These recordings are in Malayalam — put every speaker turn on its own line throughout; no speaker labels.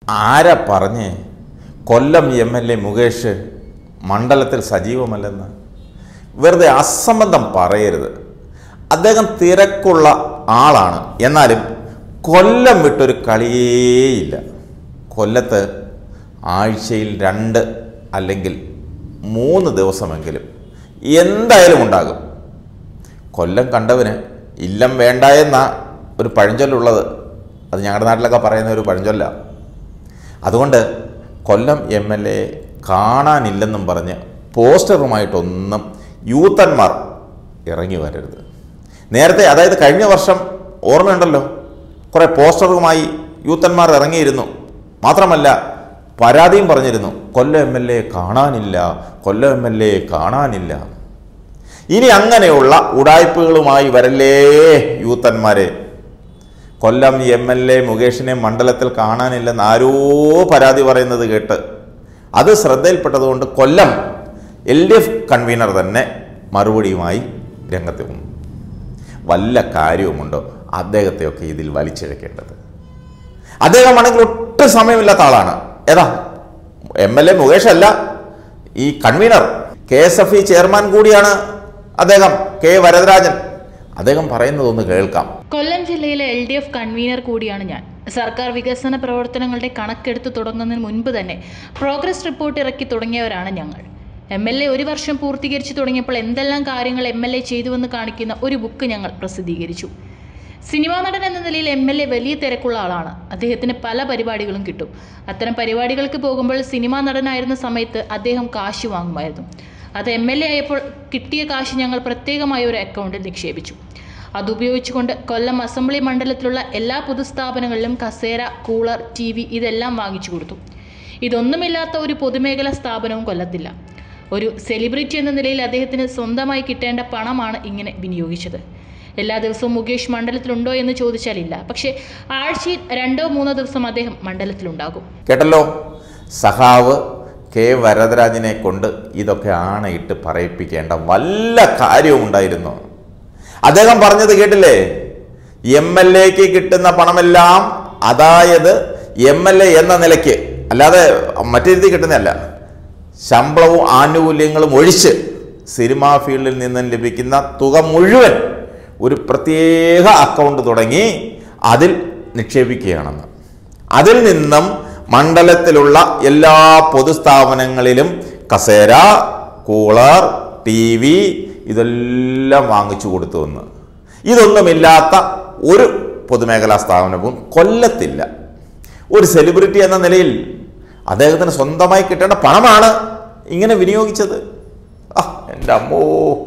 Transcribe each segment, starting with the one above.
ആരാ പറഞ്ഞേ Kollam M L A Mukesh മണ്ഡലത്തിൽ സജീവമല്ലെന്ന് വെറുതെ അസംബന്ധം പറയരുത് അദ്ദേഹം തിരക്കുള്ള ആളാണ് എന്നാലും കൊല്ലം വിട്ടൊരു കളിയേയില്ല കൊല്ലത്ത് ആഴ്ചയിൽ രണ്ട് അല്ലെങ്കിൽ മൂന്ന് ദിവസമെങ്കിലും എന്തായാലും ഉണ്ടാകും കൊല്ലം കണ്ടവന് ഇല്ലം വേണ്ട എന്ന ഒരു പഴഞ്ചൊല്ലുള്ളത് അത് ഞങ്ങളുടെ നാട്ടിലൊക്കെ പറയുന്ന ഒരു പഴഞ്ചൊല്ല അതുകൊണ്ട് കൊല്ലം എം എൽ എ കാണാനില്ലെന്നും പറഞ്ഞ് പോസ്റ്ററുമായിട്ടൊന്നും യൂത്തന്മാർ ഇറങ്ങി വരരുത് നേരത്തെ അതായത് കഴിഞ്ഞ വർഷം ഓർമ്മയുണ്ടല്ലോ കുറേ പോസ്റ്ററുമായി യൂത്തന്മാർ ഇറങ്ങിയിരുന്നു മാത്രമല്ല പരാതിയും പറഞ്ഞിരുന്നു കൊല്ലം എം എൽ എ കാണാനില്ല കൊല്ലം എം എൽ എ കാണാനില്ല ഇനി അങ്ങനെയുള്ള ഉടായ്പകളുമായി വരല്ലേ യൂത്തന്മാരെ കൊല്ലം എം എൽ എ മുകേഷിനെ മണ്ഡലത്തിൽ കാണാനില്ലെന്ന് ആരോ പരാതി പറയുന്നത് കേട്ട് അത് ശ്രദ്ധയിൽപ്പെട്ടതുകൊണ്ട് Kollam L D F convener തന്നെ മറുപടിയുമായി രംഗത്ത് വന്നു വല്ല കാര്യവുമുണ്ടോ അദ്ദേഹത്തെയൊക്കെ ഇതിൽ വലിച്ചിഴക്കേണ്ടത് അദ്ദേഹമാണെങ്കിൽ ഒട്ടും സമയമില്ലാത്ത ആളാണ് ഏതാ എം എൽ എ മുകേഷ് അല്ല ഈ convener K S F E chairman കൂടിയാണ് അദ്ദേഹം കെ വരദരാജൻ അദ്ദേഹം പറയുന്നതൊന്ന് കേൾക്കാം
കൊല്ലം ജില്ലയിലെ എൽ ഡി എഫ് കൺവീനർ കൂടിയാണ് ഞാൻ സർക്കാർ വികസന പ്രവർത്തനങ്ങളുടെ കണക്കെടുത്ത് തുടങ്ങുന്നതിന് മുൻപ് തന്നെ പ്രോഗ്രസ് റിപ്പോർട്ട് ഇറക്കി തുടങ്ങിയവരാണ് ഞങ്ങൾ എം എൽ എ ഒരു വർഷം പൂർത്തീകരിച്ചു തുടങ്ങിയപ്പോൾ എന്തെല്ലാം കാര്യങ്ങൾ എം എൽ എ ചെയ്തുവെന്ന് കാണിക്കുന്ന ഒരു ബുക്ക് ഞങ്ങൾ പ്രസിദ്ധീകരിച്ചു സിനിമാ നടൻ എന്ന നിലയിൽ എം എൽ എ വലിയ തിരക്കുള്ള ആളാണ് അദ്ദേഹത്തിന് പല പരിപാടികളും കിട്ടും അത്തരം പരിപാടികൾക്ക് പോകുമ്പോൾ സിനിമാ നടനായിരുന്ന സമയത്ത് അദ്ദേഹം കാശ് വാങ്ങുമായിരുന്നു അത് എം എൽ എ ആയപ്പോൾ കിട്ടിയ കാശ് ഞങ്ങൾ പ്രത്യേകമായ ഒരു അക്കൗണ്ടിൽ നിക്ഷേപിച്ചു അതുപയോഗിച്ചുകൊണ്ട് കൊല്ലം അസംബ്ലി മണ്ഡലത്തിലുള്ള എല്ലാ പൊതുസ്ഥാപനങ്ങളിലും കസേര കൂളർ ടി വി ഇതെല്ലാം വാങ്ങിച്ചു കൊടുത്തു ഇതൊന്നുമില്ലാത്ത ഒരു പൊതുമേഖലാ സ്ഥാപനവും കൊല്ലത്തില്ല ഒരു സെലിബ്രിറ്റി എന്ന നിലയിൽ അദ്ദേഹത്തിന് സ്വന്തമായി കിട്ടേണ്ട പണമാണ് ഇങ്ങനെ വിനിയോഗിച്ചത് എല്ലാ ദിവസവും മുകേഷ് മണ്ഡലത്തിലുണ്ടോ എന്ന് ചോദിച്ചാൽ ഇല്ല പക്ഷേ ആഴ്ചയിൽ രണ്ടോ മൂന്നോ ദിവസം അദ്ദേഹം മണ്ഡലത്തിലുണ്ടാകും
കേട്ടല്ലോ സഖാവ് കെ വരദരാജനെ കൊണ്ട് ഇതൊക്കെ ആണയിട്ട് പറയിപ്പിക്കേണ്ട വല്ല കാര്യവും ഉണ്ടായിരുന്നു അദ്ദേഹം പറഞ്ഞത് കേട്ടില്ലേ എം എൽ എക്ക് കിട്ടുന്ന പണമെല്ലാം അതായത് എം എൽ എ എന്ന നിലയ്ക്ക് അല്ലാതെ മറ്റേ രീതി കിട്ടുന്നതല്ല ശമ്പളവും ആനുകൂല്യങ്ങളും ഒഴിച്ച് സിനിമാ ഫീൽഡിൽ നിന്നും ലഭിക്കുന്ന തുക മുഴുവൻ ഒരു പ്രത്യേക അക്കൗണ്ട് തുടങ്ങി അതിൽ നിക്ഷേപിക്കുകയാണെന്ന് അതിൽ നിന്നും മണ്ഡലത്തിലുള്ള എല്ലാ പൊതുസ്ഥാപനങ്ങളിലും കസേര കൂളർ ടി വി ഇതെല്ലാം വാങ്ങിച്ചു കൊടുത്തു എന്ന് ഇതൊന്നുമില്ലാത്ത ഒരു പൊതുമേഖലാ സ്ഥാപനവും കൊല്ലത്തില്ല ഒരു സെലിബ്രിറ്റി എന്ന നിലയിൽ അദ്ദേഹത്തിന് സ്വന്തമായി കിട്ടേണ്ട പണമാണ് ഇങ്ങനെ വിനിയോഗിച്ചത് ആ എൻ്റെ അമ്മോ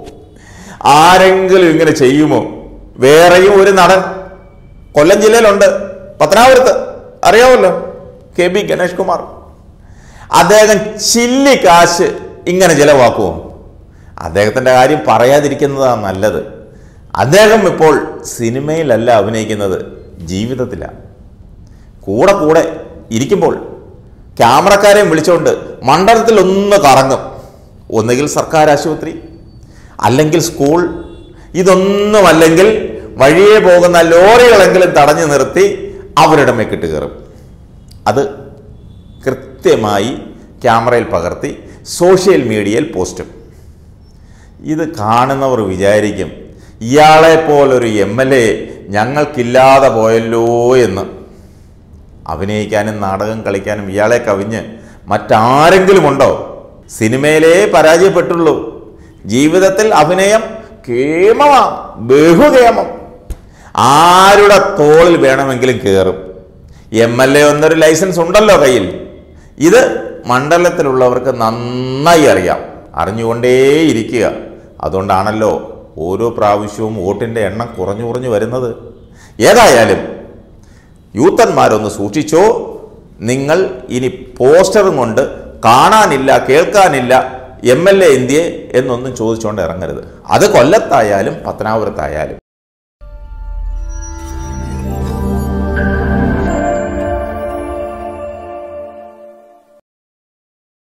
ആരെങ്കിലും ഇങ്ങനെ ചെയ്യുമോ വേറെയും ഒരു നടൻ കൊല്ലം ജില്ലയിലുണ്ട് പത്തനാപുരത്ത് അറിയാമല്ലോ കെ ബി ഗണേഷ് കുമാർ അദ്ദേഹം ചില്ലി കാശ് ഇങ്ങനെ ചിലവാക്കുമോ അദ്ദേഹത്തിൻ്റെ കാര്യം പറയാതിരിക്കുന്നതാണ് നല്ലത് അദ്ദേഹം ഇപ്പോൾ സിനിമയിലല്ല അഭിനയിക്കുന്നത് ജീവിതത്തിലാണ് കൂടെ കൂടെ ഇരിക്കുമ്പോൾ ക്യാമറക്കാരെയും വിളിച്ചുകൊണ്ട് മണ്ഡലത്തിൽ ഒന്ന് കറങ്ങും ഒന്നുകിൽ സർക്കാർ ആശുപത്രി അല്ലെങ്കിൽ സ്കൂൾ ഇതൊന്നുമല്ലെങ്കിൽ വഴിയെ പോകുന്ന ലോറികളെങ്കിലും തടഞ്ഞു നിർത്തി അവരുടെ മെക്കിട്ട് കയറും അത് കൃത്യമായി ക്യാമറയിൽ പകർത്തി സോഷ്യൽ മീഡിയയിൽ പോസ്റ്റും ഇത് കാണുന്നവർ വിചാരിക്കും ഇയാളെ പോലൊരു എം എൽ എ ഞങ്ങൾക്കില്ലാതെ പോയല്ലോ എന്ന് അഭിനയിക്കാനും നാടകം കളിക്കാനും ഇയാളെ കവിഞ്ഞ് മറ്റാരെങ്കിലും ഉണ്ടോ സിനിമയിലേ പരാജയപ്പെട്ടുള്ളൂ ജീവിതത്തിൽ അഭിനയം കേമമാ ബഹുകേമം ആരുടെ തോളിൽ വേണമെങ്കിലും കയറും എം എൽ എ എന്നൊരു ലൈസൻസ് ഉണ്ടല്ലോ കയ്യിൽ ഇത് മണ്ഡലത്തിലുള്ളവർക്ക് നന്നായി അറിയാം അറിഞ്ഞുകൊണ്ടേയിരിക്കുക അതുകൊണ്ടാണല്ലോ ഓരോ പ്രാവശ്യവും വോട്ടിൻ്റെ എണ്ണം കുറഞ്ഞു കുറഞ്ഞു വരുന്നത് ഏതായാലും യൂത്തന്മാരൊന്ന് സൂക്ഷിച്ചോ നിങ്ങൾ ഇനി പോസ്റ്ററും കൊണ്ട് കാണാനില്ല കേൾക്കാനില്ല എം എൽ എ ഇന്ത്യയെ എന്നൊന്നും ചോദിച്ചുകൊണ്ട് ഇറങ്ങരുത് അത് കൊല്ലത്തായാലും പത്തനാപുരത്തായാലും